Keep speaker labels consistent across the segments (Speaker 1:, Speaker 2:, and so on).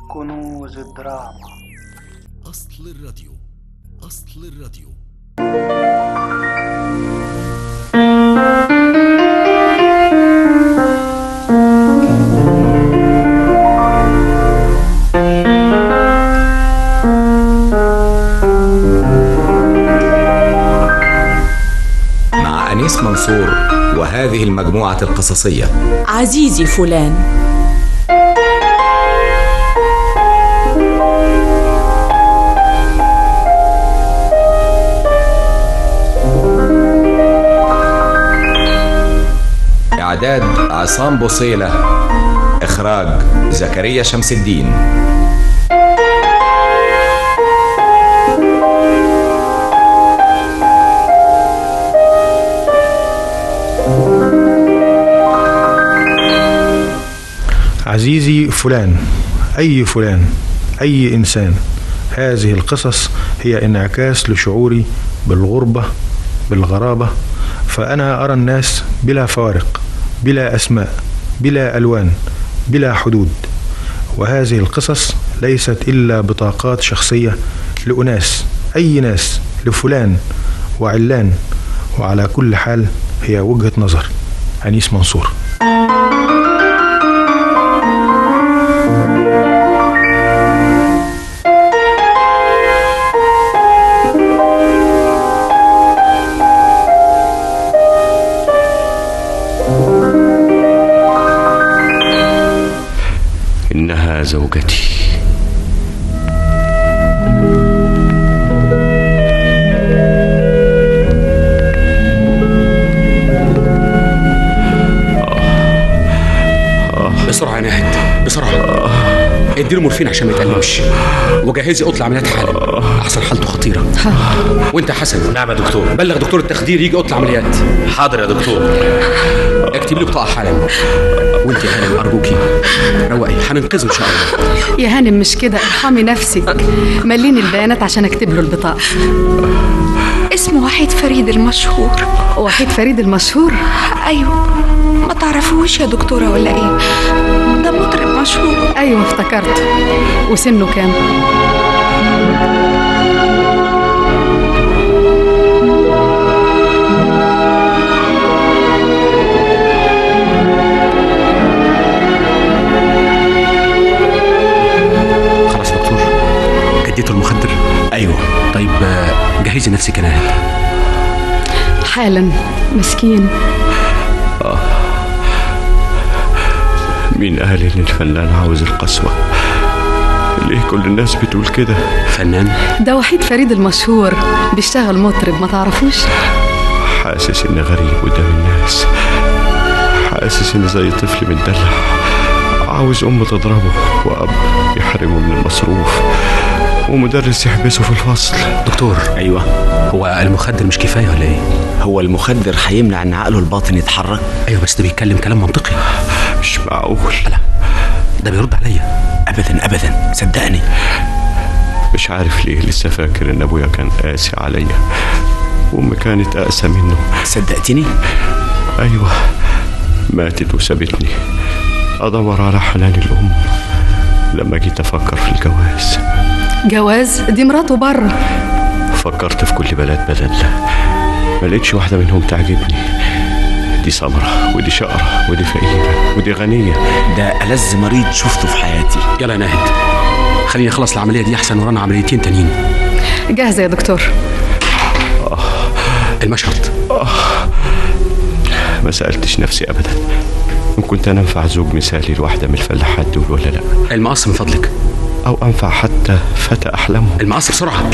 Speaker 1: كنوز الدراما
Speaker 2: أصل الراديو أصل الراديو
Speaker 3: مع أنيس منصور وهذه المجموعة القصصية
Speaker 4: عزيزي فلان
Speaker 3: إعداد عصام بوصيلة إخراج زكريا شمس الدين
Speaker 5: عزيزي فلان أي فلان أي إنسان هذه القصص هي انعكاس لشعوري بالغربة بالغرابة فأنا أرى الناس بلا فوارق بلا أسماء بلا ألوان بلا حدود وهذه القصص ليست إلا بطاقات شخصية لأناس أي ناس لفلان وعلان وعلى كل حال هي وجهة نظر أنيس منصور
Speaker 6: إنها زوجتي
Speaker 7: بسرعة يا ناهد بسرعة اديله مورفين عشان ما يتألمش وجهزي اوضه العمليات حالا احسن حالته خطيرة وانت يا حسن
Speaker 8: نعم يا دكتور
Speaker 7: بلغ دكتور التخدير يجي اوضه العمليات
Speaker 8: حاضر يا دكتور
Speaker 7: اكتب لي بطاقة حالا وانت يا هانم ارجوكي روقي هننقذه ان شاء الله
Speaker 9: يا هانم مش كده ارحمي نفسك مليني البيانات عشان اكتب له البطاقة
Speaker 10: اسمه وحيد فريد المشهور
Speaker 9: وحيد فريد المشهور
Speaker 10: ايوه ما تعرفوش يا دكتورة ولا ايه ده مطرب مشهور
Speaker 9: ايوه افتكرت وسنه كام
Speaker 7: خلاص يا دكتور اديته المخدر
Speaker 8: ايوه
Speaker 7: طيب آه، جهزي نفسك يا ناهد
Speaker 9: حالا مسكين
Speaker 6: مين قال إن الفنان عاوز القسوة ليه كل الناس بتقول كده
Speaker 7: فنان
Speaker 9: ده وحيد فريد المشهور بيشتغل مطرب ما تعرفوش
Speaker 6: حاسس إني غريب قدام الناس حاسس إني زي طفل متدلع عاوز أم تضربه وأب يحرمه من المصروف ومدرس يحبسه في الفصل
Speaker 7: دكتور
Speaker 8: ايوه
Speaker 7: هو المخدر مش كفاية ولا ايه
Speaker 8: هو المخدر هيمنع ان عقله الباطن يتحرك
Speaker 7: ايوه بس ده بيتكلم كلام منطقي
Speaker 6: مش معقول
Speaker 7: ده بيرد عليا
Speaker 8: ابدا ابدا صدقني
Speaker 6: مش عارف ليه لسه فاكر إن أبويا كان قاسي عليا وأمي كانت أقسى منه
Speaker 8: صدقتني
Speaker 6: أيوة ماتت وسابتني أدور على حنان الأم لما جيت أفكر في الجواز
Speaker 9: جواز دي مراته بره
Speaker 6: فكرت في كل بلد بدل ما لقيتش واحدة منهم تعجبني دي سمرة ودي شقرة ودي فقيرة ودي غنية
Speaker 8: ده ألذ مريض شفته في حياتي
Speaker 7: يلا يا ناهد خليني اخلص العملية دي احسن ورانا عمليتين تانيين
Speaker 9: جاهزة يا دكتور
Speaker 7: المشهد
Speaker 6: ما سألتش نفسي أبدا إن كنت أنا أنفع زوج مثالي لواحدة من الفلاحات دول ولا لأ
Speaker 7: المقص من فضلك
Speaker 6: أو أنفع حتى فتى أحلامه
Speaker 7: المقص بسرعة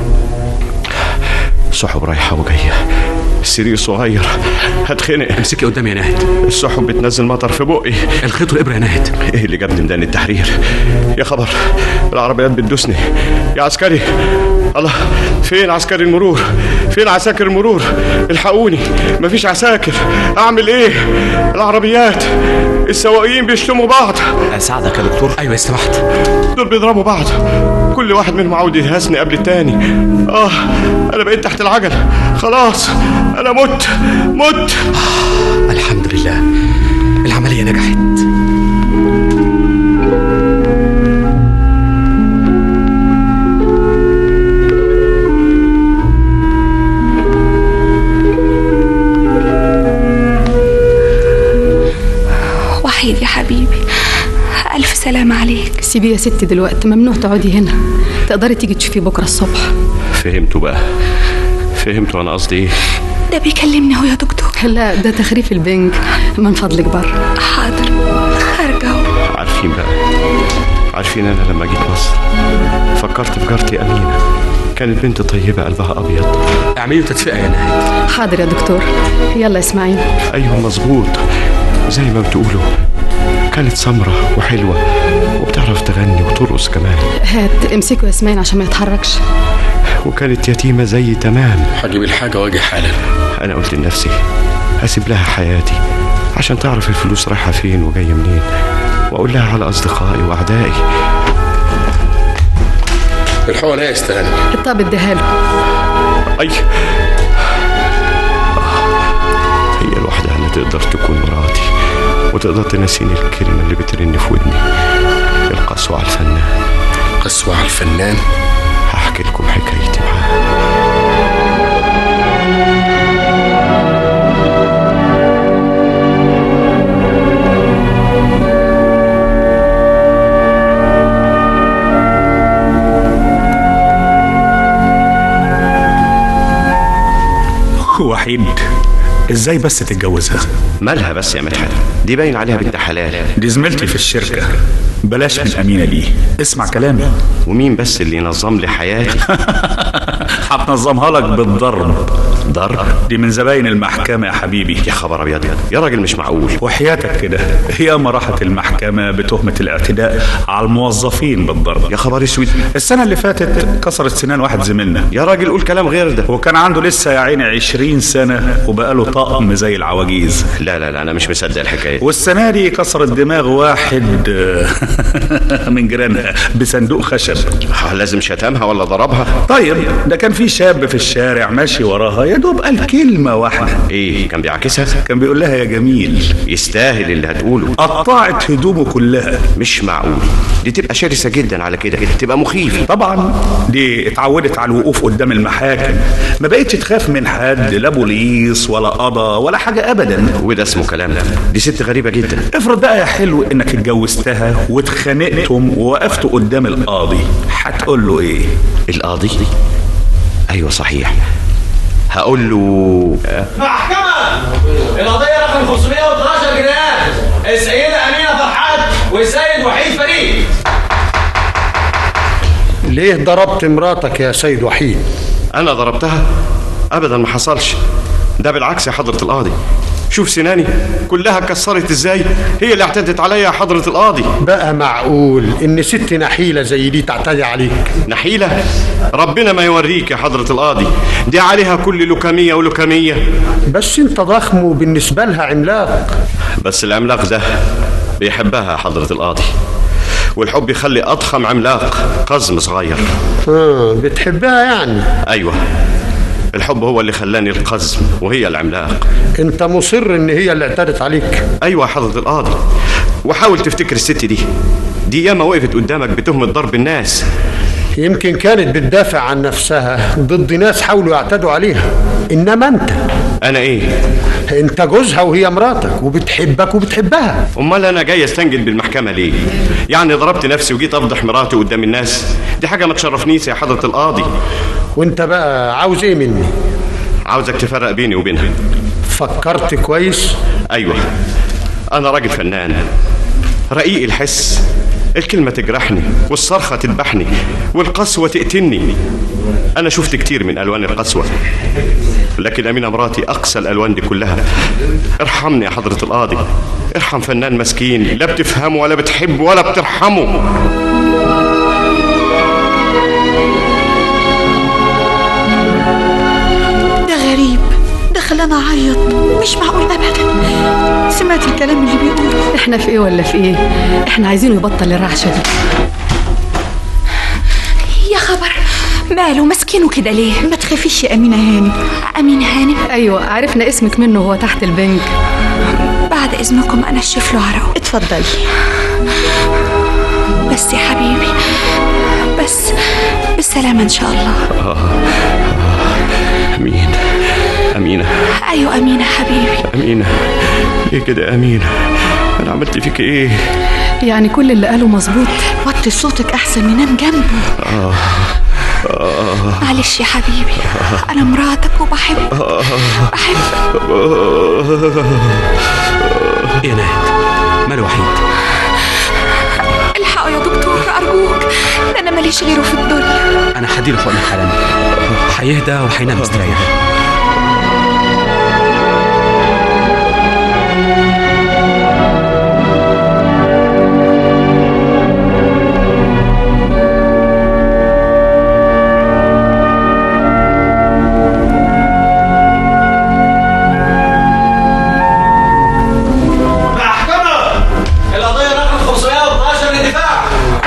Speaker 6: سحب رايحة وجاية السرير صغير هتخنق
Speaker 7: امسكي قدامي يا ناهد
Speaker 6: السحب بتنزل مطر في بقي
Speaker 7: الخيط والابرة يا ناهد
Speaker 6: ايه اللي جابني ميدان التحرير يا خبر العربيات بتدوسني يا عسكري الله فين عسكري المرور فين عساكر المرور الحقوني مفيش عساكر اعمل ايه العربيات السواقين بيشتموا بعض
Speaker 8: اساعدك يا دكتور
Speaker 7: ايوه استمحت
Speaker 6: دول بيضربوا بعض كل واحد منهم عاوز يهزني قبل التاني اه انا بقيت تحت العجله خلاص انا مت مت
Speaker 7: الحمد لله العملية نجحت
Speaker 10: حبيبي ألف سلامة عليك
Speaker 9: سيبيه يا ستي دلوقتي ممنوع تقعدي هنا تقدري تيجي تشوفيه بكره الصبح
Speaker 6: فهمتوا بقى فهمتوا انا قصدي ايه
Speaker 10: ده بيكلمني اهو يا دكتور
Speaker 9: لا ده تخريف البنج من فضلك بره
Speaker 10: حاضر خارجة اهو
Speaker 6: عارفين بقى عارفين انا لما جيت مصر فكرت في جارتي امينه كانت بنت طيبه قلبها ابيض
Speaker 7: اعملي تدفئه يا نهاد
Speaker 9: حاضر يا دكتور يلا اسمعيني
Speaker 6: ايوه مظبوط زي ما بتقولوا كانت سمرة وحلوة وبتعرف تغني وترقص كمان
Speaker 9: هات امسكوا يا اسماعيل عشان ما يتحركش
Speaker 6: وكانت يتيمة زي تمام
Speaker 7: هجيب الحاجه واجي حالا
Speaker 6: أنا قلت لنفسي هسيب لها حياتي عشان تعرف الفلوس رايحة فين وجاية منين وأقول لها على أصدقائي وأعدائي
Speaker 7: الحقن ايه يا استهاني
Speaker 9: طب اديها له
Speaker 6: أي هي لوحدها اللي تقدر تكون مراتي وتقدر تنسيني الكلمة اللي بترن في ودني القسوة على الفنان
Speaker 7: قسوة على الفنان
Speaker 6: هحكي لكم حكايتي معاه
Speaker 11: وحيد ازاي بس تتجوزها
Speaker 6: مالها بس يا مدحت دي باين عليها بنت حلال
Speaker 11: دي زميلتي في الشركة بلاش من أمينة دي اسمع كلامي
Speaker 6: ومين بس اللي ينظم لي حياتي
Speaker 11: هتنظمها لك بالضرب
Speaker 6: ضرب
Speaker 11: دي من زباين المحكمة يا حبيبي
Speaker 6: يا خبر ابيض يا راجل مش معقول
Speaker 11: وحياتك كده هي ما راحت المحكمة بتهمة الاعتداء على الموظفين بالضرب
Speaker 6: يا خبر اسود
Speaker 11: السنة اللي فاتت كسرت سنان واحد زميلنا
Speaker 6: يا راجل قول كلام غير ده
Speaker 11: وكان عنده لسه يا عيني عشرين سنة وبقاله طقم زي العواجيز
Speaker 6: لا لا لا انا مش مصدق الحكايه
Speaker 11: والسنة دي كسرت دماغ واحد من جيرانها بصندوق خشب
Speaker 6: آه، لازم شتمها ولا ضربها
Speaker 11: طيب ده كان في شاب في الشارع ماشي وراها يا دوب قال كلمة واحدة
Speaker 6: ايه كان بيعكسها
Speaker 11: كان بيقول لها يا جميل
Speaker 6: يستاهل اللي هتقوله
Speaker 11: قطعت هدومه كلها
Speaker 6: مش معقول دي تبقى شرسه جدا على كده تبقى مخيفه
Speaker 11: طبعا دي اتعودت على الوقوف قدام المحاكم ما بقتش تخاف من حد لا بوليس ولا قضا ولا حاجة أبدا
Speaker 6: وده اسمه كلام دي ست غريبه جدا
Speaker 11: افرض بقى يا حلو انك اتجوزتها واتخانقتم ووقفتوا قدام القاضي هتقول له ايه
Speaker 6: القاضي ايوه صحيح هقول له
Speaker 12: محكمة القضية رقم 512 جنيه السيدة أمينة فرحات والسيد وحيد فريد
Speaker 13: ليه ضربت مراتك يا سيد وحيد
Speaker 6: انا ضربتها ابدا ما حصلش ده بالعكس يا حضره القاضي شوف سناني كلها اتكسرت ازاي هي اللي اعتدت عليا يا حضره القاضي
Speaker 13: بقى معقول ان ست نحيلة زي دي تعتدي عليك
Speaker 6: نحيله ربنا ما يوريك يا حضره القاضي دي عليها كل لكميه ولكميه
Speaker 13: بس انت ضخم وبالنسبة لها عملاق
Speaker 6: بس العملاق ده بيحبها يا حضره القاضي والحب يخلي اضخم عملاق قزم صغير
Speaker 13: آه بتحبها يعني
Speaker 6: ايوه الحب هو اللي خلاني القزم وهي العملاق
Speaker 13: انت مصر ان هي اللي اعتدت عليك
Speaker 6: ايوه يا حضره القاضي وحاول تفتكر الست دي دي ياما وقفت قدامك بتهمه ضرب الناس
Speaker 13: يمكن كانت بتدافع عن نفسها ضد ناس حاولوا يعتدوا عليها انما انت
Speaker 6: انا ايه
Speaker 13: انت جوزها وهي مراتك وبتحبك وبتحبها
Speaker 6: امال انا جاي استنجد بالمحكمه ليه يعني ضربت نفسي وجيت افضح مراتي قدام الناس دي حاجه ما تشرفنيش يا حضره القاضي
Speaker 13: وانت بقى عاوز ايه مني
Speaker 6: عاوزك تفرق بيني وبينها
Speaker 13: فكرت كويس
Speaker 6: ايوه انا راجل فنان رقيق الحس الكلمة تجرحني والصرخة تذبحني والقسوة تقتلني أنا شفت كتير من ألوان القسوة لكن أمينة مراتي أقسى الألوان دي كلها ارحمني يا حضرة القاضي ارحم فنان مسكين لا بتفهمه ولا بتحبه ولا بترحمه
Speaker 10: ده غريب ده خلاني اعيط مش معقول ابدا سمعت الكلام اللي بيقوله
Speaker 9: احنا في ايه ولا في ايه احنا عايزينه يبطل الرعشه دي
Speaker 10: يا خبر ماله مسكينه كده ليه ما تخافيش يا امينه هانم امينه هانم
Speaker 9: ايوه عرفنا اسمك منه وهو تحت البنك
Speaker 10: بعد اذنكم انا اشوف له عرق
Speaker 4: اتفضلي
Speaker 10: بس يا حبيبي بس بالسلامه ان شاء الله
Speaker 6: أمين أمينة
Speaker 10: ايوه امينه حبيبي
Speaker 6: أمينة إيه كده يا أمينة أنا عملت فيك إيه
Speaker 9: يعني كل اللي قاله مظبوط
Speaker 10: وطي صوتك احسن ننام جنبه
Speaker 6: آه آه
Speaker 10: معلش يا حبيبي انا مراتك وبحبك بحبك
Speaker 7: ايه ناهد مال وحيد
Speaker 10: الحقوا يا دكتور ارجوك ده انا ماليش غيره في الدنيا
Speaker 7: انا هديله حقن حالا هيهدى وهينام مستريح
Speaker 12: محكمة القضية رقم 512 للدفاع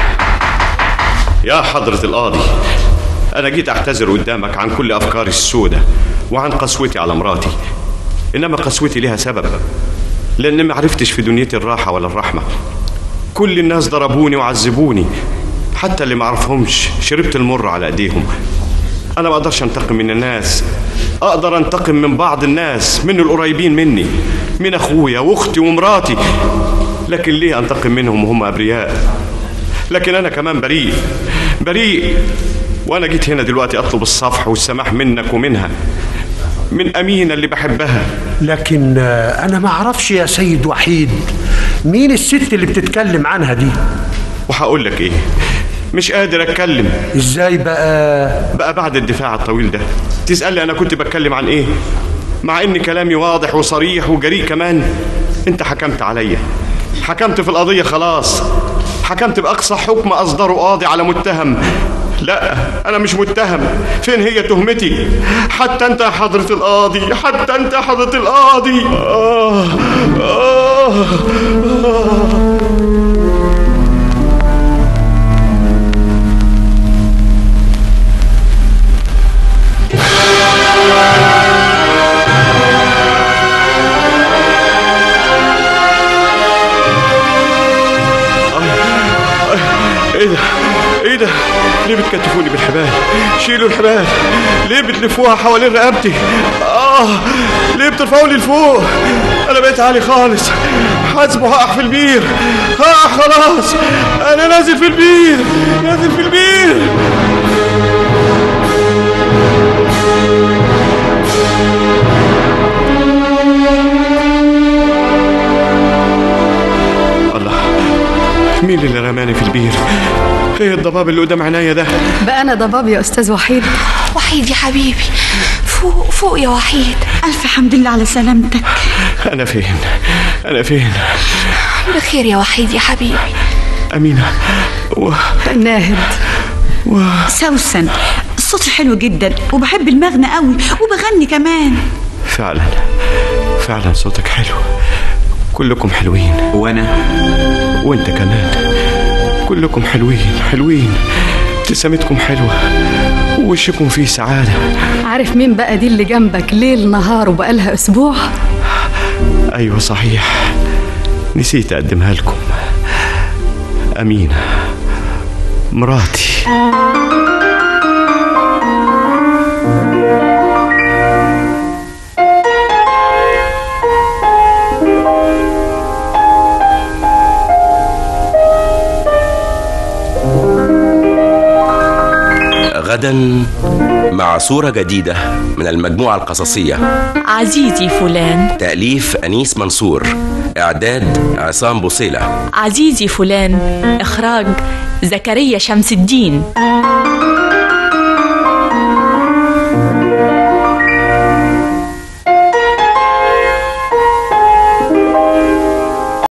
Speaker 6: يا حضرة القاضي أنا جيت أعتذر قدامك عن كل أفكاري السودة وعن قسوتي على مراتي إنما قسوتي لها سبب لأن ما عرفتش في دنيتي الراحة ولا الرحمة كل الناس ضربوني وعذبوني حتى اللي ما أعرفهمش شربت المر على أيديهم أنا ما أقدرش أنتقم من الناس أقدر أنتقم من بعض الناس من القريبين مني من أخويا وأختي ومراتي لكن ليه أنتقم منهم وهم أبرياء لكن أنا كمان بريء بريء وأنا جيت هنا دلوقتي أطلب الصفح والسماح منك ومنها من أمينة اللي بحبها
Speaker 13: لكن آه، انا ما اعرفش يا سيد وحيد مين الست اللي بتتكلم عنها دي
Speaker 6: وهقول لك ايه مش قادر اتكلم
Speaker 13: ازاي بقى
Speaker 6: بقى بعد الدفاع الطويل ده تسألني انا كنت بتكلم عن ايه مع ان كلامي واضح وصريح وجريء كمان انت حكمت عليا حكمت في القضية خلاص حكمت بأقصى حكم أصدره قاضي على متهم لا أنا مش متهم فين هي تهمتي حتى أنت يا حضرة القاضي حتى أنت يا حضرة القاضي آه آه آه ايه ده ايه ده ليه بتكتفوني بالحبال شيلوا الحبال ليه بتلفوها حوالين رقبتي اه ليه بترفعوني لفوق انا بقيت عالي خالص حاسب وهقع في البير هقع خلاص انا نازل في البير نازل في البير الله مين اللي رماني في البير ايه الضباب اللي قدام عينيا ده
Speaker 9: بقى انا ضباب يا استاذ وحيد
Speaker 10: وحيد يا حبيبي فوق فوق يا وحيد الف حمد لله على سلامتك
Speaker 6: انا فين انا فين
Speaker 10: بخير يا وحيد يا حبيبي
Speaker 6: امينه و...
Speaker 9: ناهد
Speaker 6: و...
Speaker 14: سوسن صوتي حلو جدا وبحب المغنى قوي وبغني كمان
Speaker 6: فعلا فعلا صوتك حلو كلكم حلوين
Speaker 8: وانا
Speaker 6: وانت كمان كلكم حلوين حلوين ابتسامتكم حلوة ووشكم فيه سعادة
Speaker 9: عارف مين بقى دي اللي جنبك ليل نهار وبقالها اسبوع
Speaker 6: أيوة صحيح نسيت أقدمها لكم أمينة مراتي
Speaker 15: غدا مع صورة جديدة من المجموعة القصصية
Speaker 4: عزيزي فلان
Speaker 15: تأليف أنيس منصور إعداد عصام بوصيلة
Speaker 4: عزيزي فلان إخراج زكريا شمس الدين